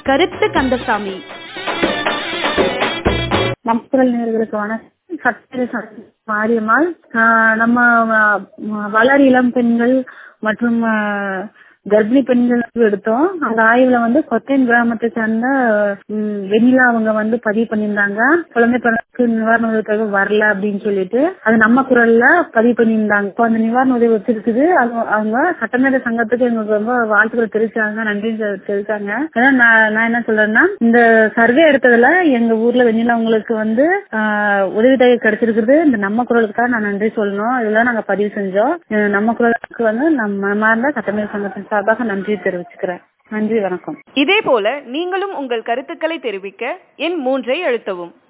கருத்து கந்தசாமி நமக்குரல் நேர்களுக்கு வணக்கம் சத்திர மாரியம்மாள் ஆஹ் நம்ம ஆஹ் வளர் இளம் பெண்கள் மற்றும் ஆஹ் கர்ப்பிணி பெண்களுக்கு எடுத்தோம் அந்த ஆய்வுல வந்து கொத்தைன் கிராமத்தை சேர்ந்த ம், வெண்ணிலா அவங்க வந்து பதிவு பண்ணியிருந்தாங்க குழந்தை பிறகு நிவாரண உதவி தொகை வரல அப்படின்னு சொல்லிட்டு அது நம்ம குரல்ல பதிவு பண்ணியிருந்தாங்க இப்போ அந்த நிவாரண உதவி வச்சிருக்குது அது அவங்க சட்டமேத சங்கத்துக்கு எங்களுக்கு ரொம்ப வாழ்த்துக்கள் தெரிவிச்சாங்க நன்றி தெ- தெரிவிச்சாங்க ஏன்னா நான் நான் என்ன சொல்றேன்னா இந்த சர்வே எடுத்ததுல எங்க ஊர்ல வெண்ணிலா உங்களுக்கு வந்து ஆஹ், உதவித்தொகை கிடைச்சிருக்குது இந்த நம்ம குரலுக்காக நான் நன்றி சொல்லணும் இதெல்லாம் நாங்க பதிவு செஞ்சோம் அஹ் நம்ம குரலுக்கு வந்து நம்ம மனமார்ந்த சட்டமேத சங்கத்தின் சார்பாக நன்றி தெரிவிச்சுக்கிறேன் நன்றி வணக்கம் இதேபோல நீங்களும் உங்கள் கருத்துக்களை தெரிவிக்க எண் மூன்றை அழுத்தவும்